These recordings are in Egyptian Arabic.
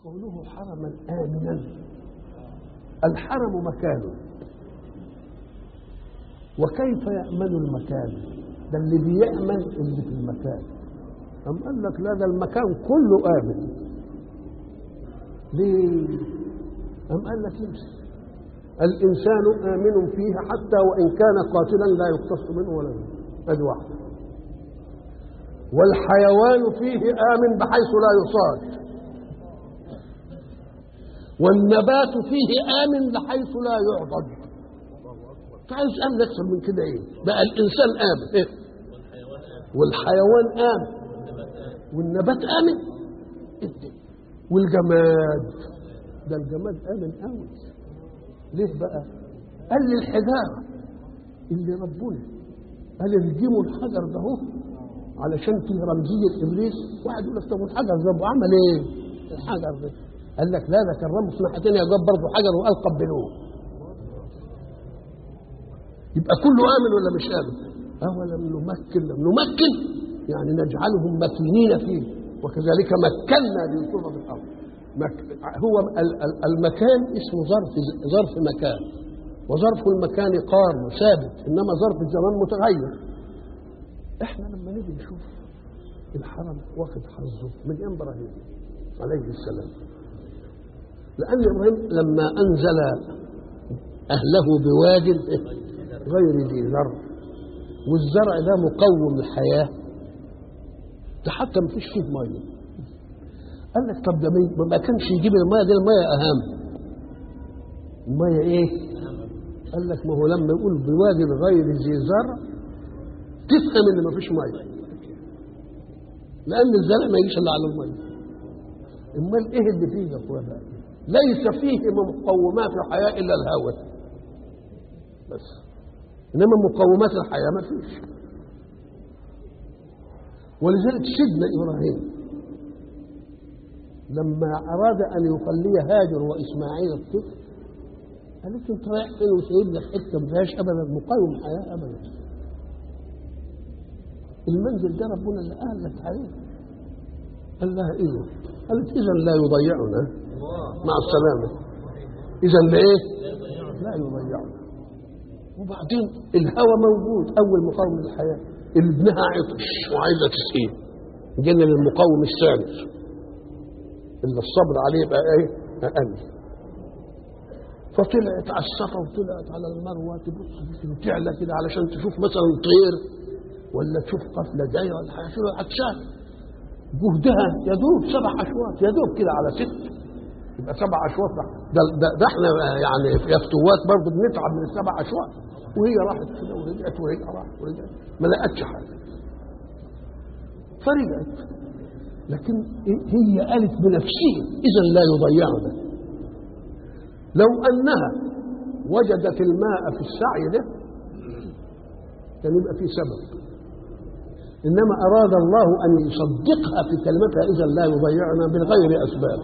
قوله حرما آمنا الحرم مكان وكيف يأمن المكان ده اللي بيأمن اللي في المكان أم قال لك لا ده المكان كله آمن ليه أم قال لك امسك الإنسان آمن فيه حتى وإن كان قاتلا لا يقتص منه ولا منه هذه واحدة والحيوان فيه آمن بحيث لا يصاد والنبات فيه آمن بحيث لا يعضد عايز امن اكثر من كده ايه بقى الانسان امن إيه؟ والحيوان امن والنبات امن إيه؟ والجماد ده الجماد امن قوي ليه بقى قال لي الحجاره اللي ربنا قال ارجموا الحجر ده اهو علشان فيه رمزيه ابليس واحد يقول لك طب والحجر ده عمل ايه الحجر ده قال لك لا ده كان رمز ناحيتين يا جاب برضه حجر وقال قبلوه يبقى كله آمن ولا مش آمن أولم نمكن لم نمكن يعني نجعلهم مكينين فيه وكذلك مكنا ليوسف في الأرض مك... هو ال- ال- المكان اسمه ظرف ظرف مكان وظرف المكان قار ثابت انما ظرف الزمان متغير احنا لما نيجي نشوف الحرم واخد حظه من ايام ابراهيم عليه السلام لان ابراهيم لما انزل اهله بواد غير ذي زرع والزرع ده مقوم الحياه ده حتى ما فيش فيه ميه قال لك طب ده مي- ما كانش يجيب الميه دي الميه اهم الميه ايه قال لك ما هو لما يقول بواد غير ذي زرع تفهم ان ما فيش ميه لان الزرع ما يجيش الا على الميه امال ايه اللي فيه يا اخوانا ليس فيه من مقومات الحياه الا الهواء بس انما مقومات الحياه ما فيش ولذلك سيدنا ابراهيم لما اراد ان يخلي هاجر واسماعيل الطفل قالت له انت رايح فين وسايبنا في حته ما فيهاش ابدا مقاوم حياه ابدا المنزل ده ربنا اللي قال لك عليه قال لها ايه قالت اذا لا يضيعنا مع السلامه اذا لايه لا يضيعنا وبعدين الهوى موجود اول مقاوم للحياه اللي ابنها عطش وعايزه تسقيه جينا للمقاوم الثالث اللي الصبر عليه يبقى ايه اقل فطلعت على الصفا وطلعت على المروه تبص وتعلى كده علشان تشوف مثلا طير ولا تشوف قفله جايه ولا حاجه شو عطشان جهدها يا دوب سبع اشواط يا دوب كده على ست يبقى سبع اشواط ده, ده, ده, ده احنا يعني في يفتوات برضه بنتعب من السبع اشواط وهي راحت كده ورجعت وهي راحت ورجعت ما لقتش حاجه فرجعت لكن هي قالت بنفسها اذا لا يضيعنا لو انها وجدت الماء في السعي ده كان يبقى في سبب انما اراد الله ان يصدقها في كلمتها اذا لا يضيعنا من غير اسباب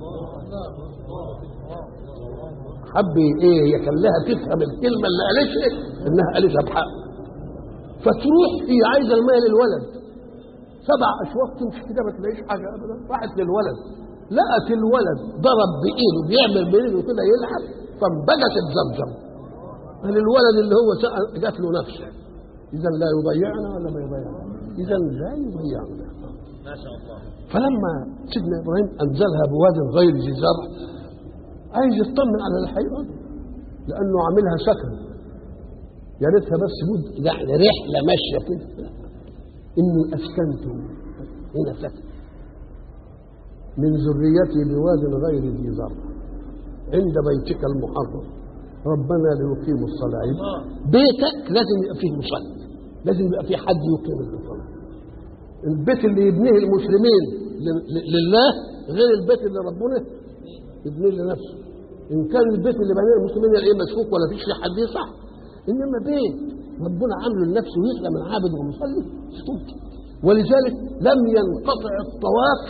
حب ايه يخليها تفهم الكلمه اللي قالتها انها قالتها بحق فتروح هي عايزه الماء للولد سبع اشواط تمشي كده ما تلاقيش حاجه ابدا راحت للولد لقت الولد ضرب بايده بيعمل بايده كده يلعب فانبجست زمزم قال الولد اللي هو سأل جات له نفسه اذا لا يضيعنا ولا ما يضيعنا اذا لا يضيعنا ما شاء الله فلما سيدنا ابراهيم انزلها بواد غير ذي زرع عايز يطمن على الحيوان لانه عاملها سكن يا ريتها بس مد يعني رحله ماشيه كده اني اسكنت هنا سكن من ذريتي بواد غير ذي زرع عند بيتك المحرم ربنا ليقيموا الصلاه يبقى بيتك لازم يبقى فيه مصلي لازم يبقى فيه حد يقيم الصلاه البيت اللي يبنيه المسلمين ل- ل- لله غير البيت اللي ربنا يبنيه لنفسه ان كان البيت اللي بناه المسلمين ايه مسفوك ولا فيش فيه حد يصح انما بيت ربنا عامله لنفسه ويخلى من عابد ومصلي مش ممكن ولذلك لم ينقطع الطواف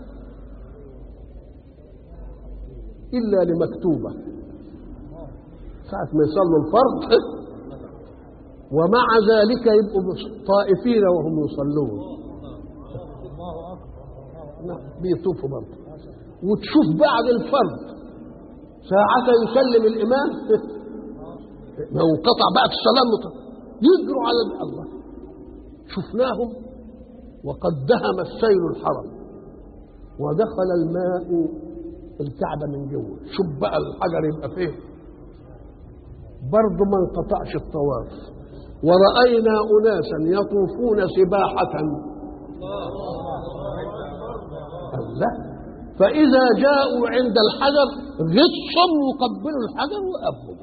الا لمكتوبه ساعه ما يصلوا الفرض ومع ذلك يبقوا طائفين وهم يصلون نعم بيطوفوا برضه وتشوف بعد الفرض ساعة يسلم الإمام ما هو انقطع بعد الصلاة مط- يجروا على الله شفناهم وقد دهم السيل الحرم ودخل الماء الكعبة من جوه شوف بقى الحجر يبقى فين برضه ما انقطعش الطواف ورأينا أناسا يطوفون سباحة الله فإذا جاءوا عند الحجر غصوا وقبلوا الحجر وأبوا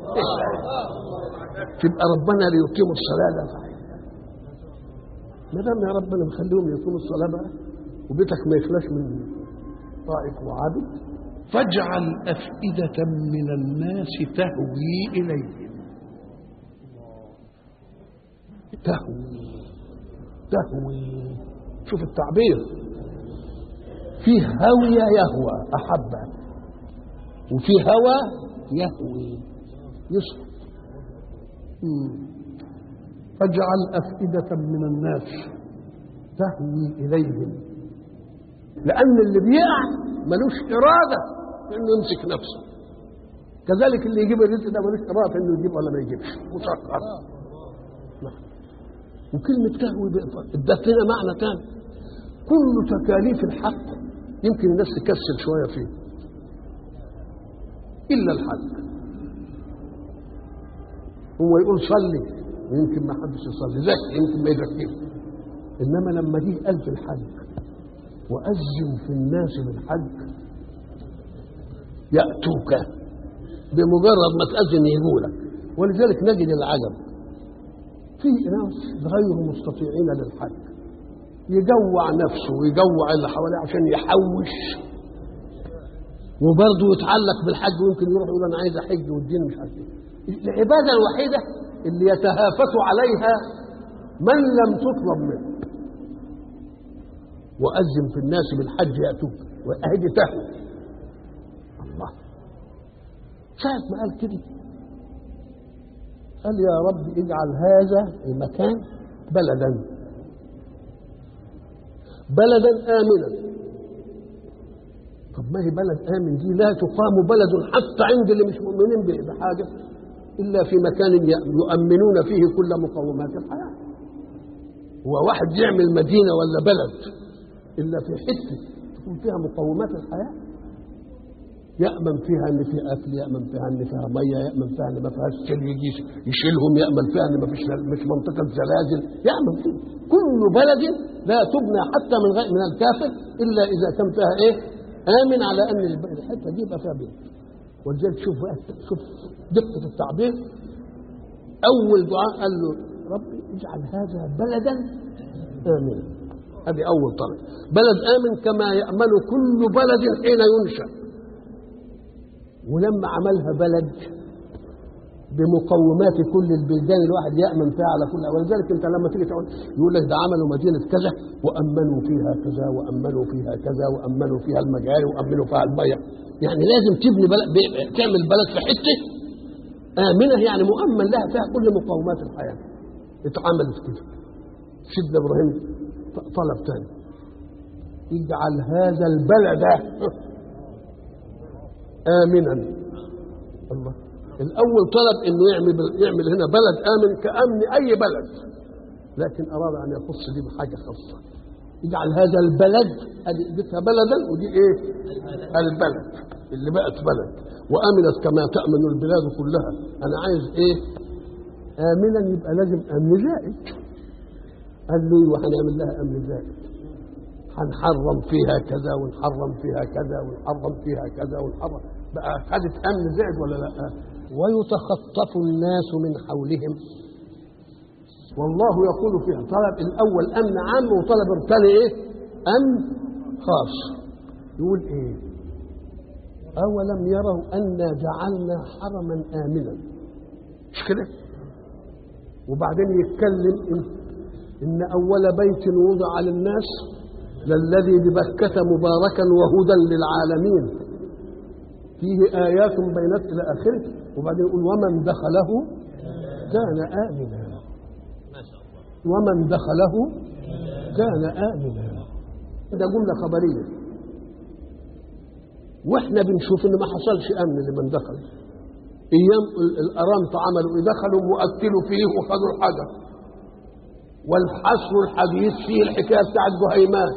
تبقى ربنا ليقيموا الصلاة لا صحيح ما دام يا ربنا مخليهم يقيموا الصلاة بقى وبيتك ما يخلاش من طائف وعابد فاجعل أفئدة من الناس تهوي إليهم تهوي تهوي شوف التعبير فيه هوية يهوى أحب وفي هوى يهوي يسقط مم. فاجعل أفئدة من الناس تهوي إليهم لأن اللي بيقع ملوش إرادة في إنه يمسك نفسه كذلك اللي يجيب الرزق ده ملوش إرادة في إنه يجيب ولا ما يجيبش مسخر نعم. وكلمة تهوي بقى- ادت لنا معنى تاني كل تكاليف الحق يمكن الناس تكسل شوية فيه إلا الحج هو يقول صلي ويمكن ما حدش يصلي زكي يمكن ما يزكيش إنما لما جه قال في الحج وأذن في الناس بالحج يأتوك بمجرد ما تأذن يجوا لك ولذلك نجد العجب في ناس غير مستطيعين للحج يجوع نفسه ويجوع اللي حواليه عشان يحوش وبرضه يتعلق بالحج ويمكن يروح يقول انا عايز احج والدين مش عارف ايه العباده الوحيده اللي يتهافت عليها من لم تطلب منه وأذن في الناس بالحج يأتوك وأهدي تهوي الله ساعة ما قال كده قال يا رب اجعل هذا المكان بلدا بلدا آمنا طب ما هي بلد آمن دي لا تقام بلد حتى عند اللي مش مؤمنين بحاجة إلا في مكان يؤمنون فيه كل مقومات الحياة هو واحد يعمل مدينة ولا بلد إلا في حتة تكون فيها مقومات الحياة يأمن فيها إن في أكل يأمن فيها إن فيها مية يأمن فيها إن ما فيهاش سيل يجي يشيلهم يأمن فيها إن ما فيش مش منطقة زلازل يأمن فيها كل بلد لا تبنى حتى من غير من الكافر إلا إذا كان فيها إيه آمن على أن الحتة دي يبقى فيها بيت ولذلك شوف بقى شوف دقة التعبير أول دعاء قال له ربي اجعل هذا بلدا آمنا هذه أول طلب بلد آمن كما يأمن كل بلد حين ينشأ ولما عملها بلد بمقومات كل البلدان الواحد يأمن فيها على كل ولذلك انت لما تيجي تقول يقول لك ده عملوا مدينة كذا وأمنوا فيها كذا وأمنوا فيها كذا وأمنوا فيها المجاري وأمنوا فيها المية يعني لازم تبني بلد تعمل بلد في حتة آمنة يعني مؤمن لها فيها كل مقومات الحياة اتعملت كده سيدنا إبراهيم طلب تاني اجعل هذا البلد آمنا الله الأول طلب إنه يعمل يعمل هنا بلد آمن كأمن أي بلد لكن أراد أن يخص دي بحاجة خاصة يجعل هذا البلد ادي اديتها بلدا ودي ايه؟ البلد اللي بقت بلد وامنت كما تامن البلاد كلها انا عايز ايه؟ امنا يبقى لازم امن زائد قال له وهنعمل لها امن زائد هنحرم فيها كذا ونحرم فيها كذا ونحرم فيها كذا ونحرم بقى خدت امن زائد ولا لا؟ ويتخطف الناس من حولهم والله يقول فيها طلب الاول امن عام وطلب الثاني ايه؟ امن خاص يقول ايه؟ اولم يروا انا جعلنا حرما امنا مش كده؟ وبعدين يتكلم إن, ان اول بيت وضع للناس للذي ببكة مباركا وهدى للعالمين فيه آيات بينات إلى آخره وبعدين يقول ومن دخله كان آمنا ومن دخله كان آمنا ده جملة خبرية واحنا بنشوف ان ما حصلش امن لمن دخل ايام ال- الارامطه عملوا ايه دخلوا واكلوا فيه وخدوا الحجر والحصر الحديث فيه الحكايه بتاعت جهيمان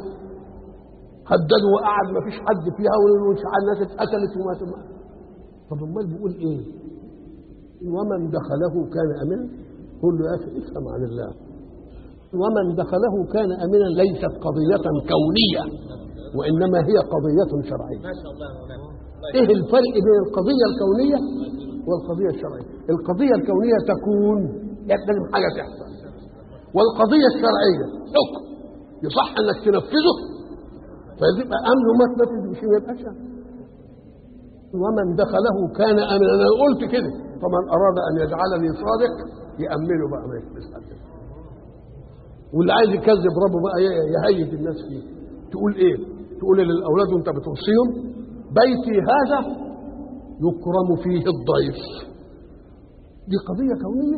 هددوا وقعد ما فيش حد فيها ومش الناس اتقتلت وما تم- طب امال بيقول ايه؟ ومن دخله كان امنا قل له يا اخي افهم عن الله ومن دخله كان امنا ليست قضيه كونيه وانما هي قضيه شرعيه ما شاء الله يا مولانا ايه الفرق بين القضيه الكونيه والقضيه الشرعيه القضيه الكونيه تكون لازم حاجه تحصل والقضيه الشرعيه حكم يصح انك تنفذه فيبقى امن وما تنفذ مش ما يبقاش أمن. ومن دخله كان امنا انا قلت كده فمن اراد ان يجعلني صادق يامنه بقى ما يكبس واللي عايز يكذب ربه بقى يهيج الناس فيه تقول ايه تقول للاولاد وانت بتوصيهم بيتي هذا يكرم فيه الضيف دي قضيه كونيه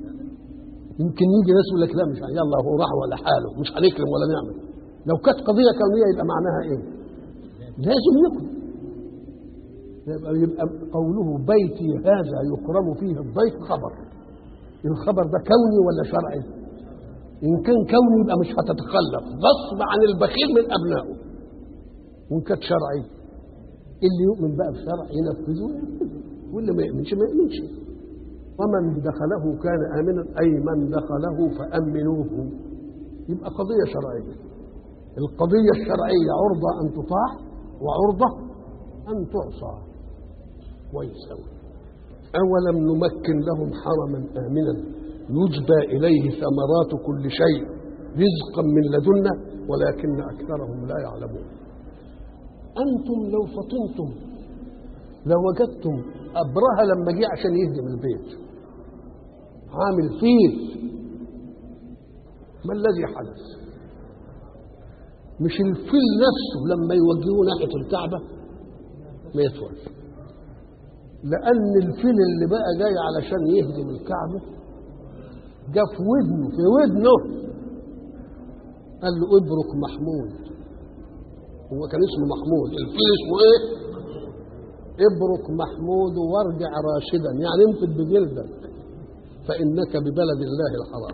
يمكن يجي ناس يقول لك لا مش يلا هو راح ولا حاله مش هنكرم ولا نعمل لو كانت قضيه كونيه يبقى معناها ايه لازم يكرم يبقى, يبقى قوله بيتي هذا يكرم فيه الضيف خبر الخبر ده كوني ولا شرعي إن كان كوني يبقى مش هتتخلف غصب عن البخيل من أبنائه وإن كانت شرعي اللي يؤمن بقى بشرع ينفذه وينفذه واللي ما يؤمنش ما يؤمنش ومن دخله كان آمنا أي من دخله فأمنوه يبقى قضية شرعية القضية الشرعية عرضة أن تطاع وعرضة أن تعصى كويس أوي أولم نمكن لهم حرما آمنا يجبى إليه ثمرات كل شيء رزقا من لدنا ولكن أكثرهم لا يعلمون أنتم لو فطنتم لوجدتم أبرهة لما جه عشان يهدم البيت عامل فيل ما الذي حدث مش الفيل نفسه لما يوجهوه ناحية الكعبة ما يطولش لأن الفيل اللي بقى جاي علشان يهدم الكعبة جه في ودنه في ودنه قال له ابرك محمود هو كان اسمه محمود الفيل اسمه ايه ابرك محمود وارجع راشدا يعني انفد بجلدك فانك ببلد الله الحرام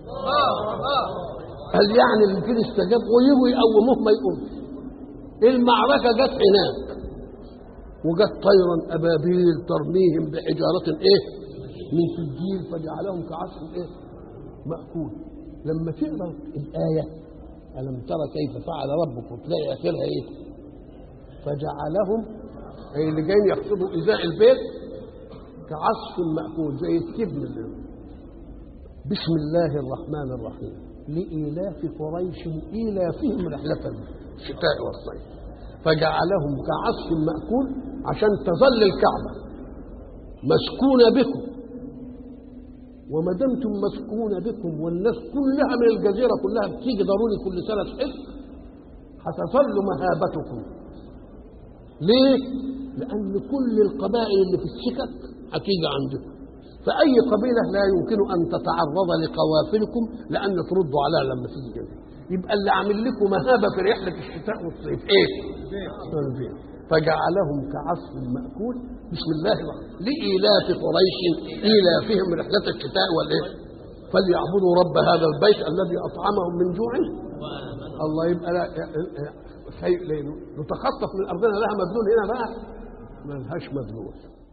قال يعني الفيل استجاب ويجوا يقوموه ما يقومش المعركه جت هناك وجت طيرا ابابيل ترميهم بحجاره ايه من سجيل فجعلهم كعصف ايه مأكول لما تقرا الآية ألم ترى كيف فعل ربك وتلاقي آخرها إيه فجعلهم أي اللي جايين يقصدوا إزاء البيت كعصف مأكول زي التبن اللي بسم الله الرحمن الرحيم لإيلاف قريش إيلافهم رحلة الشتاء والصيف فجعلهم كعصف مأكول عشان تظل الكعبة مسكونة بكم وما دمتم مسكونة بكم والناس كلها من الجزيرة كلها بتيجي ضروري كل سنة تحس هتظل مهابتكم ليه؟ لأن كل القبائل اللي في السكك هتيجي عندكم فأي قبيلة لا يمكن أن تتعرض لقوافلكم لأن تردوا عليها لما تيجي كده يبقى اللي عامل لكم مهابة في رحلة الشتاء والصيف إيه؟ البيت فجعلهم كعصف مأكول بسم الله الرحمن لإيلاف قريش إيلافهم رحلة الشتاء والإيه فليعبدوا رب هذا البيت الذي أطعمهم من جوع الله يبقى لا شيء نتخطف من أرضنا لها مدلول هنا بقى ما لهاش مدلول